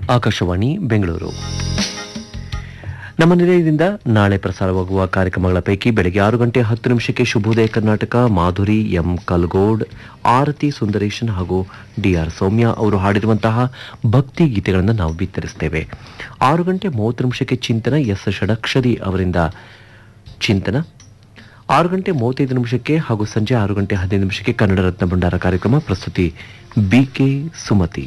ಆಕಾಶವಾಣಿ ಬೆಂಗಳೂರು ನಮ್ಮ ನಿಲಯದಿಂದ ನಾಳೆ ಪ್ರಸಾರವಾಗುವ ಕಾರ್ಯಕ್ರಮಗಳ ಪೈಕಿ ಬೆಳಗ್ಗೆ ಆರು ಗಂಟೆ ಹತ್ತು ನಿಮಿಷಕ್ಕೆ ಶುಭೋದಯ ಕರ್ನಾಟಕ ಮಾಧುರಿ ಎಂ ಕಲ್ಗೋಡ್ ಆರತಿ ಸುಂದರೇಶನ್ ಹಾಗೂ ಡಿಆರ್ ಸೌಮ್ಯ ಅವರು ಹಾಡಿರುವಂತಹ ಭಕ್ತಿ ಗೀತೆಗಳನ್ನು ನಾವು ಬಿತ್ತರಿಸ್ತೇವೆ ಆರು ಗಂಟೆ ಮೂವತ್ತು ನಿಮಿಷಕ್ಕೆ ಚಿಂತನ ಎಸ್ ಷಡಕ್ಷರಿ ಅವರಿಂದ ಚಿಂತನ ಆರು ಗಂಟೆ ಮೂವತ್ತೈದು ನಿಮಿಷಕ್ಕೆ ಹಾಗೂ ಸಂಜೆ ಆರು ಗಂಟೆ ಹದಿನೈದು ನಿಮಿಷಕ್ಕೆ ಕನ್ನಡ ರತ್ನ ಭಂಡಾರ ಕಾರ್ಯಕ್ರಮ ಪ್ರಸ್ತುತಿ ಬಿಕೆ ಸುಮತಿ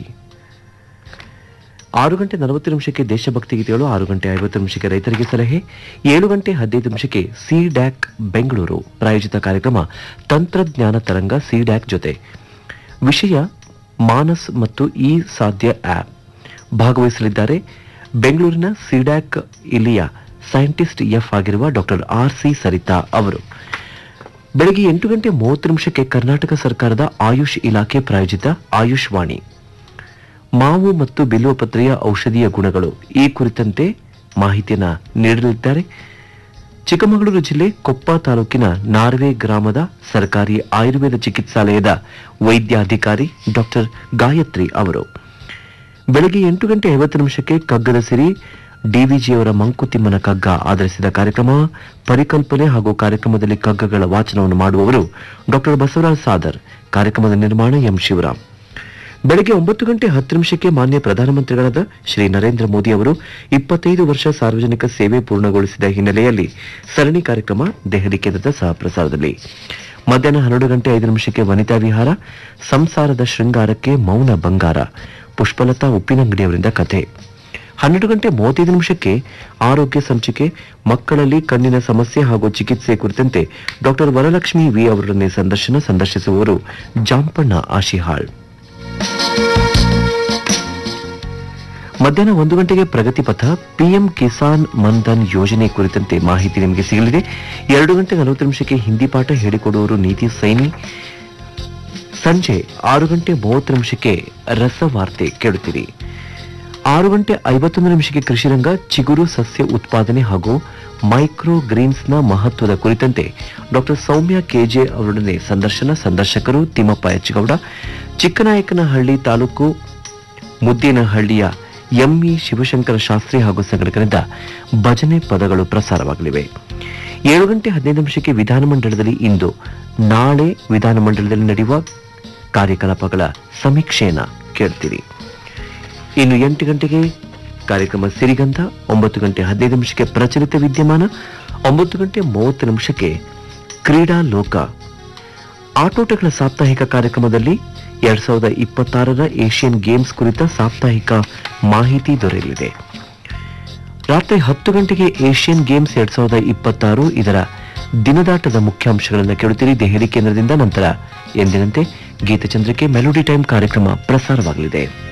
ಆರು ಗಂಟೆ ನಲವತ್ತು ನಿಮಿಷಕ್ಕೆ ದೇಶಭಕ್ತಿ ಗೀತೆಗಳು ಆರು ಗಂಟೆ ಐವತ್ತು ನಿಮಿಷಕ್ಕೆ ರೈತರಿಗೆ ಸಲಹೆ ಏಳು ಗಂಟೆ ಹದಿನೈದು ನಿಮಿಷಕ್ಕೆ ಸಿ ಡ್ಯಾಕ್ ಬೆಂಗಳೂರು ಪ್ರಾಯೋಜಿತ ಕಾರ್ಯಕ್ರಮ ತಂತ್ರಜ್ಞಾನ ತರಂಗ ಸಿ ಡ್ಯಾಕ್ ಜೊತೆ ವಿಷಯ ಮಾನಸ್ ಮತ್ತು ಇ ಸಾಧ್ಯ ಆಪ್ ಭಾಗವಹಿಸಲಿದ್ದಾರೆ ಬೆಂಗಳೂರಿನ ಸಿಡ್ಯಾಕ್ ಇಲ್ಲಿಯ ಸೈಂಟಿಸ್ಟ್ ಎಫ್ ಆಗಿರುವ ಡಾಕ್ಟರ್ ಆರ್ ಸಿ ಸರಿತಾ ಅವರು ಬೆಳಗ್ಗೆ ಎಂಟು ಗಂಟೆ ಮೂವತ್ತು ನಿಮಿಷಕ್ಕೆ ಕರ್ನಾಟಕ ಸರ್ಕಾರದ ಆಯುಷ್ ಇಲಾಖೆ ಪ್ರಾಯೋಜಿತ ಆಯುಷ್ ವಾಣಿ ಮಾವು ಮತ್ತು ಬಿಲ್ವಪತ್ರೆಯ ಔಷಧೀಯ ಗುಣಗಳು ಈ ಕುರಿತಂತೆ ಮಾಹಿತಿಯನ್ನ ನೀಡಲಿದ್ದಾರೆ ಚಿಕ್ಕಮಗಳೂರು ಜಿಲ್ಲೆ ಕೊಪ್ಪ ತಾಲೂಕಿನ ನಾರ್ವೆ ಗ್ರಾಮದ ಸರ್ಕಾರಿ ಆಯುರ್ವೇದ ಚಿಕಿತ್ಸಾಲಯದ ವೈದ್ಯಾಧಿಕಾರಿ ಡಾಕ್ಟರ್ ಗಾಯತ್ರಿ ಅವರು ಬೆಳಗ್ಗೆ ಎಂಟು ಗಂಟೆ ಐವತ್ತು ನಿಮಿಷಕ್ಕೆ ಕಗ್ಗದ ಸಿರಿ ಡಿವಿಜಿಯವರ ಮಂಕುತಿಮ್ಮನ ಕಗ್ಗ ಆಧರಿಸಿದ ಕಾರ್ಯಕ್ರಮ ಪರಿಕಲ್ಪನೆ ಹಾಗೂ ಕಾರ್ಯಕ್ರಮದಲ್ಲಿ ಕಗ್ಗಗಳ ವಾಚನವನ್ನು ಮಾಡುವವರು ಡಾಕ್ಟರ್ ಬಸವರಾಜ್ ಸಾದರ್ ಕಾರ್ಯಕ್ರಮದ ನಿರ್ಮಾಣ ಎಂ ಶಿವರಾಮ್ ಬೆಳಗ್ಗೆ ಒಂಬತ್ತು ಗಂಟೆ ಹತ್ತು ನಿಮಿಷಕ್ಕೆ ಮಾನ್ಯ ಪ್ರಧಾನಮಂತ್ರಿಗಳಾದ ಶ್ರೀ ನರೇಂದ್ರ ಮೋದಿ ಅವರು ಇಪ್ಪತ್ತೈದು ವರ್ಷ ಸಾರ್ವಜನಿಕ ಸೇವೆ ಪೂರ್ಣಗೊಳಿಸಿದ ಹಿನ್ನೆಲೆಯಲ್ಲಿ ಸರಣಿ ಕಾರ್ಯಕ್ರಮ ದೆಹಲಿ ಕೇಂದ್ರದ ಸಹ ಪ್ರಸಾರದಲ್ಲಿ ಮಧ್ಯಾಹ್ನ ಹನ್ನೆರಡು ಗಂಟೆ ಐದು ನಿಮಿಷಕ್ಕೆ ವನಿತಾ ವಿಹಾರ ಸಂಸಾರದ ಶೃಂಗಾರಕ್ಕೆ ಮೌನ ಬಂಗಾರ ಪುಷ್ಪಲತಾ ಉಪ್ಪಿನಂಗಡಿಯವರಿಂದ ಕಥೆ ಹನ್ನೆರಡು ಗಂಟೆ ಮೂವತ್ತೈದು ನಿಮಿಷಕ್ಕೆ ಆರೋಗ್ಯ ಸಂಚಿಕೆ ಮಕ್ಕಳಲ್ಲಿ ಕಣ್ಣಿನ ಸಮಸ್ಯೆ ಹಾಗೂ ಚಿಕಿತ್ಸೆ ಕುರಿತಂತೆ ಡಾಕ್ಟರ್ ವರಲಕ್ಷ್ಮಿ ವಿ ಅವರನ್ನೇ ಸಂದರ್ಶನ ಸಂದರ್ಶಿಸುವವರು ಜಾಂಪಣ್ಣ ಆಶಿಹಾಳ್ ಮಧ್ಯಾಹ್ನ ಒಂದು ಗಂಟೆಗೆ ಪ್ರಗತಿ ಪಥ ಪಿಎಂ ಕಿಸಾನ್ ಮನ್ಧನ್ ಯೋಜನೆ ಕುರಿತಂತೆ ಮಾಹಿತಿ ನಿಮಗೆ ಸಿಗಲಿದೆ ಎರಡು ಗಂಟೆ ನಲವತ್ತು ನಿಮಿಷಕ್ಕೆ ಹಿಂದಿ ಪಾಠ ಹೇಳಿಕೊಡುವವರು ನೀತಿ ಸೈನಿ ಸಂಜೆ ಆರು ಗಂಟೆ ಮೂವತ್ತು ನಿಮಿಷಕ್ಕೆ ರಸವಾರ್ತೆ ಕೇಳುತ್ತೀರಿ ಆರು ಗಂಟೆ ಐವತ್ತೊಂದು ನಿಮಿಷಕ್ಕೆ ಕೃಷಿರಂಗ ಚಿಗುರು ಸಸ್ಯ ಉತ್ಪಾದನೆ ಹಾಗೂ ಮೈಕ್ರೋ ಗ್ರೀನ್ಸ್ನ ಮಹತ್ವದ ಕುರಿತಂತೆ ಡಾಕ್ಟರ್ ಸೌಮ್ಯ ಕೆಜೆ ಅವರೊಡನೆ ಸಂದರ್ಶನ ಸಂದರ್ಶಕರು ತಿಮ್ಮಪ್ಪ ಎಚ್ಚಗೌಡ ಚಿಕ್ಕನಾಯಕನಹಳ್ಳಿ ತಾಲೂಕು ಮುದ್ದೇನಹಳ್ಳಿಯ ಎಂಇ ಶಿವಶಂಕರ ಶಾಸ್ತ್ರಿ ಹಾಗೂ ಸಂಘಟಕರಿಂದ ಭಜನೆ ಪದಗಳು ಪ್ರಸಾರವಾಗಲಿವೆ ಏಳು ಗಂಟೆ ಹದಿನೈದು ನಿಮಿಷಕ್ಕೆ ವಿಧಾನಮಂಡಲದಲ್ಲಿ ಇಂದು ನಾಳೆ ವಿಧಾನಮಂಡಲದಲ್ಲಿ ನಡೆಯುವ ಕಾರ್ಯಕಲಾಪಗಳ ಸಮೀಕ್ಷೆಯನ್ನ ಕೇಳ್ತೀರಿ ಇನ್ನು ಎಂಟು ಗಂಟೆಗೆ ಕಾರ್ಯಕ್ರಮ ಸಿರಿಗಂಧ ಒಂಬತ್ತು ಗಂಟೆ ಹದಿನೈದು ನಿಮಿಷಕ್ಕೆ ಪ್ರಚಲಿತ ವಿದ್ಯಮಾನ ಒಂಬತ್ತು ಗಂಟೆ ಮೂವತ್ತು ನಿಮಿಷಕ್ಕೆ ಕ್ರೀಡಾ ಲೋಕ ಆಟೋಟಗಳ ಸಾಪ್ತಾಹಿಕ ಕಾರ್ಯಕ್ರಮದಲ್ಲಿ ಎರಡ್ ಸಾವಿರದ ಇಪ್ಪತ್ತಾರರ ಏಷ್ಯನ್ ಗೇಮ್ಸ್ ಕುರಿತ ಸಾಪ್ತಾಹಿಕ ಮಾಹಿತಿ ದೊರೆಯಲಿದೆ ರಾತ್ರಿ ಹತ್ತು ಗಂಟೆಗೆ ಏಷ್ಯನ್ ಗೇಮ್ಸ್ ಎರಡ್ ಸಾವಿರದ ಇಪ್ಪತ್ತಾರು ಇದರ ದಿನದಾಟದ ಮುಖ್ಯಾಂಶಗಳನ್ನು ಕೇಳುತ್ತೀರಿ ದೆಹಲಿ ಕೇಂದ್ರದಿಂದ ನಂತರ ಎಂದಿನಂತೆ ಗೀತಚಂದ್ರಿಕೆ ಮೆಲೋಡಿ ಟೈಮ್ ಕಾರ್ಯಕ್ರಮ ಪ್ರಸಾರವಾಗಲಿದೆ